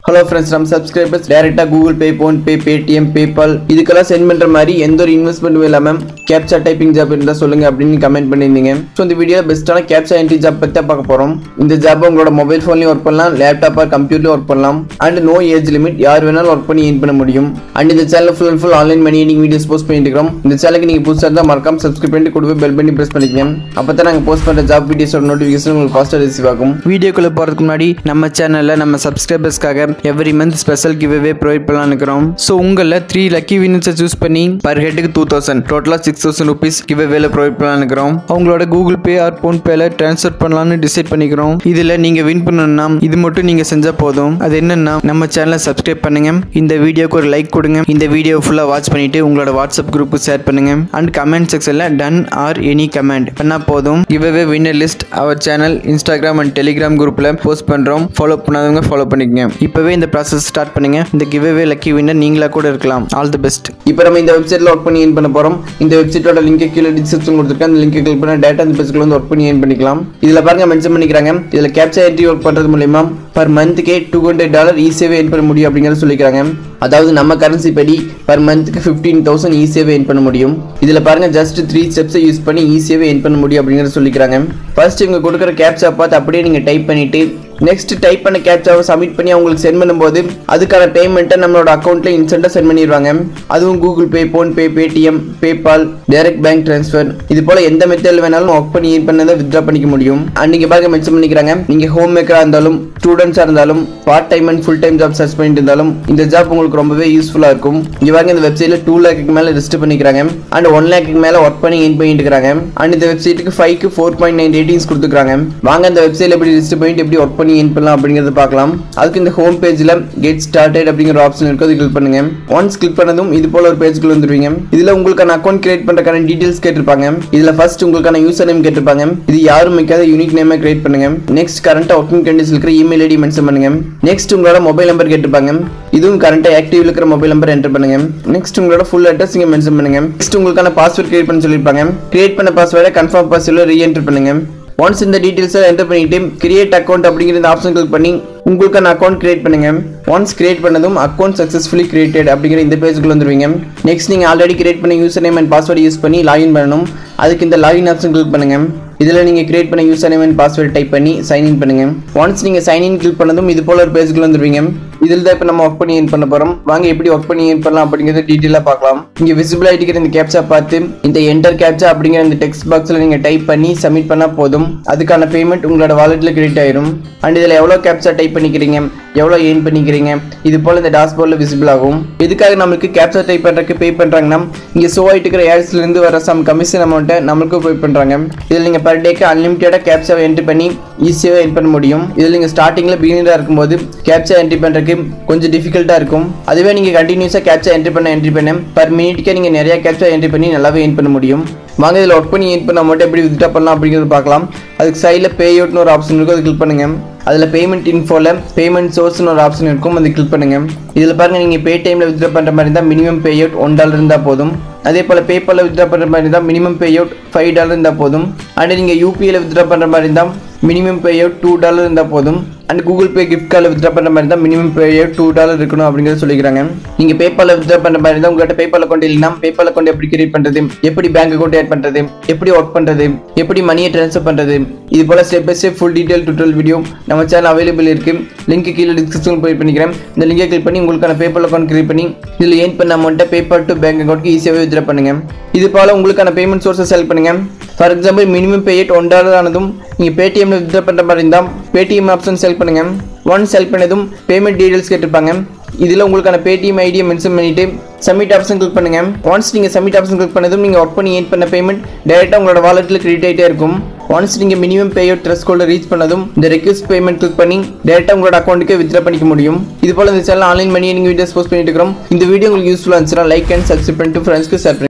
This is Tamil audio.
ஹலோ ஃப்ரெண்ட்ஸ் நம்ம சப்ஸ்கிரைபர்ஸ் டேரெக்டாக Google Pay PhonePe Paytm PayPal இதுக்கெல்லாம் சென்ட் பண்ணுற மாதிரி எந்த ஒரு இன்வெஸ்ட்மெண்ட்டும் இல்லாமல் கேப்சா டைப்பிங் ஜாப் இருந்தால் சொல்லுங்க அப்படின்னு கமெண்ட் பண்ணியிருந்தீங்க ஸோ இந்த வீடியோ பெஸ்ட்டான கேப்சா என்ட்ரி ஜாப் பற்றி தான் பார்க்க போகிறோம் இந்த ஜாப் உங்களோட மொபைல் ஃபோன்லையும் ஒர்க் பண்ணலாம் லேப்டாப்பாக கம்ப்யூட்டர்லையும் ஒர்க் பண்ணலாம் அண்ட் நோ ஏஜ் லிமிட் யார் வேணாலும் ஒர்க் பண்ணி ஏன் பண்ண முடியும் அண்ட் இந்த channel full and full online money நீங்கள் வீடியோஸ் போஸ்ட் பண்ணிட்டு இருக்கிறோம் இந்த சேனலுக்கு நீங்கள் புதுசாக இருந்தால் மறக்காம சப்ஸ்கிரைப் பண்ணிட்டு கூடவே பெல் பண்ணி ப்ரெஸ் பண்ணிக்கங்க அப்போ தான் நாங்கள் போஸ்ட் பண்ணுற ஜாப் வீடியோஸோட நோட்டிஃபிகேஷன் உங்களுக்கு ஃபாஸ்ட்டாக ரிசீவ் ஆகும் வீடியோக்குள்ளே போகிறதுக்கு முன்னாடி நம்ம சேனலில் நம்ம சப்ஸ்கிரைபர்ஸ்க்காக every month special giveaway provide பண்ணலாம் இருக்கிறோம் ஸோ உங்களில் த்ரீ லக்கி வின்னர்ஸை சூஸ் பண்ணி பர் ஹெட்டுக்கு டூ தௌசண்ட் டோட்டலாக சிக்ஸ் தௌசண்ட் ருபீஸ் கிவ்வேல ப்ரொவைட் பண்ணலாம் இருக்கிறோம் அவங்களோட கூகுள் பே ஆர் ஃபோன் பேல ட்ரான்ஸ்ஃபர் பண்ணலாம்னு டிசைட் பண்ணிக்கிறோம் இதில் நீங்கள் வின் பண்ணணும்னா இது மட்டும் நீங்கள் செஞ்சால் போதும் அது என்னன்னா நம்ம சேனலை சப்ஸ்கிரைப் பண்ணுங்க இந்த வீடியோக்கு ஒரு லைக் கொடுங்க இந்த வீடியோ ஃபுல்லாக வாட்ச் பண்ணிட்டு உங்களோட வாட்ஸ்அப் குரூப்பு ஷேர் பண்ணுங்க அண்ட் கமெண்ட் செக்ஷனில் டன் ஆர் எனி கமெண்ட் பண்ணால் போதும் giveaway winner list our channel Instagram and Telegram குரூப்பில் போஸ்ட் பண்ணுறோம் ஃபாலோ பண்ணாதவங்க ஃபாலோ பண்ணிக்கங்க இப்போவே இந்த ப்ராசஸ் ஸ்டார்ட் பண்ணுங்க இந்த கிவ்வே லக்கி வின்னர் நீங்களா கூட இருக்கலாம் ஆல் தி பெஸ்ட் இப்போ நம்ம இந்த வெப்சைட்டில் ஒர்க் பண்ணி ஏன் பண்ண போகிறோம் இந்த வெப்சைட்டோட லிங்க் கீழே டிஸ்கிரிப்ஷன் கொடுத்துருக்கேன் அந்த லிங்க் கிளிக் பண்ண டேட்டா அந்த பேஜ்க்குள்ள வந்து ஒர்க் பண்ணி ஏன் பண்ணிக்கலாம் இதில் பாருங்க மென்ஷன் பண்ணிக்கிறாங்க இதில் கேப்சா என்ட்ரி ஒர்க் பண்ணுறது மூலயமா பர் மந்த்துக்கே டூ ஹண்ட்ரட் டாலர் ஈஸியாகவே ஏன் பண்ண முடியும் அப்படிங்கிறத சொல்லிக்கிறாங்க அதாவது நம்ம கரன்சி படி பர் மந்த்துக்கு ஃபிஃப்டீன் தௌசண்ட் ஈஸியாகவே ஏன் பண்ண முடியும் இதில் பாருங்க ஜஸ்ட் த்ரீ ஸ்டெப்ஸை யூஸ் பண்ணி ஈஸியாகவே ஏன் பண்ண முடியும் அப்படிங்கிறத சொல்லிக்கிறாங்க ஃபர்ஸ்ட் இவங்க கொடுக்குற கேப்சா பார்த்து அப்படியே நீங்கள் டைப் பண்ணிட்டு நெக்ஸ்ட் டைப் பண்ண கேப்சாவை சப்மிட் பண்ணி அவங்களுக்கு சென்ட் பண்ணும்போது அதுக்கான பேமெண்ட்டை நம்மளோட அக்கௌண்ட்ல இன்ஸ்டன்ட்டாக சென்ட் பண்ணிடுவாங்க அதுவும் Google Pay PhonePe Paytm PayPal direct bank transfer இது போல எந்த மெத்தடில் வேணாலும் ஒர்க் பண்ணி ஏன் பண்ணதை வித்ட்ரா பண்ணிக்க முடியும் அண்ட் நீங்க பாருங்க மென்ஷன் பண்ணிக்கிறாங்க நீங்க ஹோம் மேக்கரா இருந்தாலும் ஸ்டூடெண்ட்ஸாக இருந்தாலும் part time and full time job search பண்ணிட்டு இருந்தாலும் இந்த ஜாப் உங்களுக்கு ரொம்பவே யூஸ்ஃபுல்லாக இருக்கும் இங்க பாருங்க இந்த வெப்சைட்ல டூ லேக்கு மேலே ரிஜிஸ்டர் பண்ணிக்கிறாங்க அண்ட் ஒன் லேக்கு மேலே ஒர்க் பண்ணி ஏன் பண்ணிட்டு இருக்காங்க அண்ட் இந்த வெப்சைட்டுக்கு ஃபைவ்க்கு ஃபோர் பாயிண்ட் நைன் ரேட்டிங்ஸ் கொடுத்துருக்காங்க வாங்க இந்த வெப்சைட்ல எப்படி ரிஜிஸ்டர் பண்ணிட்டு எப்படி ஒர்க் பண்ணி ஏன் பண்ணலாம் அப்படிங்கறத பார்க்கலாம் அதுக்கு இந்த ஹோம் பேஜ்ல கெட் ஸ்டார்டட் அப்படிங்கிற ஆப்ஷன் இருக்கு அது கிளிக் பண்ணுங்க ஒன்ஸ் கிளிக் பண்ணதும் இது போல ஒரு பேஜ்க்குள்ள வந்துருவீங்க இதுல உங்களுக்கான அக்கௌண்ட் கிரியேட் பண்றதுக்கான டீடைல்ஸ் கேட்டிருப்பாங்க இதுல ஃபர்ஸ்ட் உங்களுக்கான யூசர் நேம் கேட்டிருப்பாங்க இது யாரும் வைக்காத யூனிக் நேமை கிரியேட் பண்ணுங்க நெக்ஸ்ட் கரண்டா ஒர்க்கிங் கண்டிஷன் இருக்கிற இமெயில் ஐடி மென்ஷன் பண்ணுங்க நெக்ஸ்ட் உங்களோட மொபைல் நம்பர் கேட்டிருப்பாங்க இதுவும் கரண்டா ஆக்டிவ் இருக்கிற மொபைல் நம்பர் என்டர் பண்ணுங்க நெக்ஸ்ட் உங்களோட ஃபுல் அட்ரஸ் இங்க மென்ஷன் பண்ணுங்க நெக்ஸ்ட் உங்களுக்கான பாஸ்வேர்ட் கிரியேட் பண்ண சொல்லிருப்பாங்க கிரியேட் பண்ண பாஸ்வேர்டை கன்ஃபார்ம் பாஸ்வேர்டில் ரீஎன்டர் பண்ணுங்க ஒன்ஸ் இந்த டீடைல்ஸை என்டர் பண்ணிட்டு கிரியேட் அக்கௌண்ட் அப்படிங்கிற இந்த ஆப்ஷன் கிளிக் பண்ணி உங்களுக்கான அக்கௌண்ட் கிரியேட் பண்ணுங்க ஒன்ஸ் கிரியேட் பண்ணதும் அக்கௌண்ட் சக்ஸஸ்ஃபுல்லி கிரியேட்டட் அப்படிங்கிற இந்த பேஜுக்குள்ள வந்துருவீங்க நெக்ஸ்ட் நீங்கள் ஆல்ரெடி கிரியேட் பண்ண user name and password use பண்ணி லாகின் பண்ணணும் அதுக்கு இந்த லாகின் ஆப்ஷன் கிளிக் பண்ணுங்க இதில் நீங்கள் கிரியேட் பண்ண user name and password type பண்ணி சைன் இன் பண்ணுங்க ஒன்ஸ் நீங்கள் சைன் இன் கிளிக் பண்ணதும் இது போல ஒரு பேஜுக்குள்ள வந்துருவீங்க இதில் தான் இப்போ நம்ம ஒர்க் பண்ணி ஏன் பண்ண போகிறோம் வாங்க எப்படி ஒர்க் பண்ணி ஏன் பண்ணலாம் அப்படிங்கிறத டீட்டெயிலாக பார்க்கலாம் இங்கே விசிபிள் ஆகிட்டு இந்த கேப்சா பார்த்து இந்த என்டர் கேப்சா அப்படிங்கிற இந்த டெக்ஸ்ட் பாக்ஸில் நீங்கள் டைப் பண்ணி சப்மிட் பண்ணால் போதும் அதுக்கான பேமெண்ட் உங்களோட வாலெட்டில் கிரெடிட் ஆயிரும் அண்ட் இதில் எவ்வளோ கேப்சா டைப் பண்ணிக்கிறீங்க எவ்வளோ ஏர்ன் பண்ணிக்கிறீங்க இது போல் இந்த டாஷ்போர்டில் விசிபிள் ஆகும் இதுக்காக நம்மளுக்கு கேப்சா டைப் பண்ணுறதுக்கு பே பண்ணுறாங்கன்னா இங்கே ஷோ ஆகிட்டு இருக்கிற ஆட்ஸ்லேருந்து வர சம் கமிஷன் அமௌண்ட்டை நம்மளுக்கு பே பண்ணுறாங்க இதில் நீங்கள் பர் டேக்கு அன்லிமிட்டடாக கேப்சாவை என்ட்ரி பண்ணி ஈஸியாக என் பண்ண முடியும் இதில் நீங்கள் ஸ்டார்டிங்கில் பிகினராக இருக்கும்போது கேப்சா என்ட்ரி பண்ணுறதுக்கு கொஞ்சம் டிஃபிகல்ட்டாக இருக்கும் அதுவே நீங்கள் கண்டினியூஸாக கேப்சா என்ட்ரி பண்ண என்ட்ரி பண்ண பர் மினிட்க்கே நீங்கள் நிறைய கேப்சா என்ட்ரி பண்ணி நல்லாவே ஏன் பண்ண முடியும் வாங்க இதில் ஒர்க் பண்ணி ஏன் பண்ண மட்டும் எப்படி வித்ட்ரா பண்ணலாம் அப்படிங்கிறது பார்க்கலாம் அதுக்கு சைடில் பே அவுட்னு ஒரு ஆப்ஷன் இருக்கும் அது கிளிக் பண்ணுங்க அதில் பேமெண்ட் இன்ஃபோவில் பேமெண்ட் சோர்ஸ்னு ஒரு ஆப்ஷன் இருக்கும் அது கிளிக் பண்ணுங்க இதில் பாருங்க நீங்கள் பே டைமில் வித்ட்ரா பண்ணுற மாதிரி இருந்தால் minimum payout one dollar இருந்தால் போதும் அதே போல் பேப்பரில் வித்ட்ரா பண்ணுற மாதிரி இருந்தால் minimum payout five dollar இருந்தால் போதும் அண்ட் நீங்கள் யூபிஐயில் வித்ட்ரா பண்ணுற மாதிரி இருந்தால் minimum payout two dollar இருந்தால் போதும் அண்ட் கூகுள் பே கிஃப்ட் கார்டில் வித்ட்ரா பண்ணுற மாதிரி இருந்தால் minimum payout two dollar இருக்கணும் அப்படிங்கிறத சொல்லிக்கிறாங்க நீங்கள் பேப்பரில் வித்ட்ரா பண்ணுற மாதிரி இருந்தால் உங்கள்கிட்ட பேப்பர் அக்கௌண்ட் இல்லைனா பேப்பர் அக்கௌண்ட் எப்படி கிரியேட் பண்ணுறது எப்படி பேங்க் அக்கௌண்ட் ஆட் பண்ணுறது எப்படி ஒர்க் பண்ணுறது எப்படி மணியை ட்ரான்ஸ்ஃபர் பண்ணுறது இது போல் step by step full detail tutorial video நம்ம சேனல் அவைலபிள் இருக்குது லிங்க் கீழே டிஸ்கிரிப்ஷன் போய் பண்ணிக்கிறேன் இந்த லிங்கை கிளிக் பண்ணி உங்களுக்கான பேப்பர் அக்கௌண்ட் கிரியேட் பண்ணி இதில் ஏன் பண்ண அமௌண்ட்டை பேப்பர் டு பேங்க் அக்கௌண்ட்க்கு ஈஸியாகவே வித்ட்ரா பண்ணுங்க இது போல் உங்களுக்கான பேமெண்ட் சோர்ஸை செலக்ட் பண்ணுங்க for example minimum pay one dollar ஆனதும் நீங்கள் பேடிஎம்ல வித்ட்ரா பண்ணுற மாதிரி இருந்தால் பேடிஎம் ஆப்ஷன் செலக்ட் பண்ணுங்க ஒன் செலக்ட் பண்ணதும் பேமெண்ட் டீடைல்ஸ் கேட்டிருப்பாங்க இதில் உங்களுக்கான பேடிஎம் ஐடியை மென்ஷன் பண்ணிட்டு சப்மிட் ஆப்ஷன் கிளிக் பண்ணுங்க ஒன்ஸ் நீங்கள் சப்மிட் ஆப்ஷன் கிளிக் பண்ணதும் நீங்கள் ஒர்க் பண்ணி ஏன் பண்ண பேமெண்ட் டேரெக்டாக உங்களோட வாலெட்டில் கிரெடிட் ஆகிட்டே இருக்கும் ஒன்ஸ் நீங்கள் மினிமம் பே அவுட் ட்ரெஸ் கோல்டை ரீச் பண்ணதும் இந்த ரெக்வஸ்ட் பேமெண்ட் கிளிக் பண்ணி டேரெக்டாக உங்களோட அக்கௌண்ட்டுக்கு வித்ட்ரா பண்ணிக்க முடியும் இது போல் இந்த சேனல் ஆன்லைன் மணியை நீங்கள் வீடியோஸ் போஸ்ட் பண்ணிட்டு இருக்கிறோம் இந்த வீடியோ உங்களுக்கு யூஸ்ஃபுல்லாக இருந்துச்சுன்னா லைக் அண்ட் சப்ஸ்கிரைப் பண்ணிட்டு ஃப்ரெண்ட்ஸ்க்கு ஷேர்